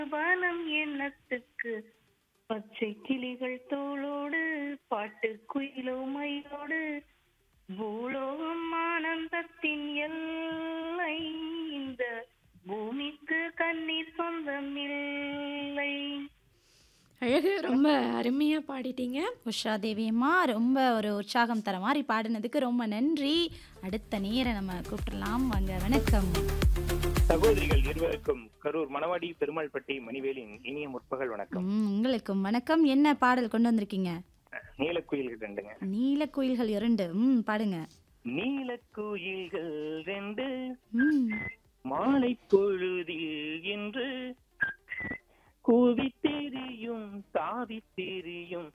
வானம் எண்ணத்துக்கு பச்சை கிளிகள் தோளோடு பாட்டு குயிலோ மயிலோடு பூலோகம் ஆனந்தத்தின் எல்லை இந்த பூமிக்கு கண்ணீர் சொந்தம் இல்லை அழகு ரொம்ப அருமையா பாடிட்டீங்க உஷா தேவியம்மா ரொம்ப ஒரு உற்சாகம் தர மாதிரி பாடினதுக்கு ரொம்ப நன்றி அடுத்த நேரம் நம்ம கூப்பிடலாம் வாங்க வணக்கம் சகோதரிகள் இருவருக்கும் கரூர் மணவாடி பெருமாள்பட்டி மணிவேலின் இனிய முற்பகல் வணக்கம் ம், உங்களுக்கும் வணக்கம் என்ன பாடல் கொண்டு வந்திருக்கீங்க நீலக்குயில்கள் ரெண்டுங்க நீல குயில்கள் இரண்டு ம் பாடுங்க நீலக்குயில்கள் ரெண்டு ம் மாலை பொழுதில் என்று கூவி தெரியும் தாவி தெரியும்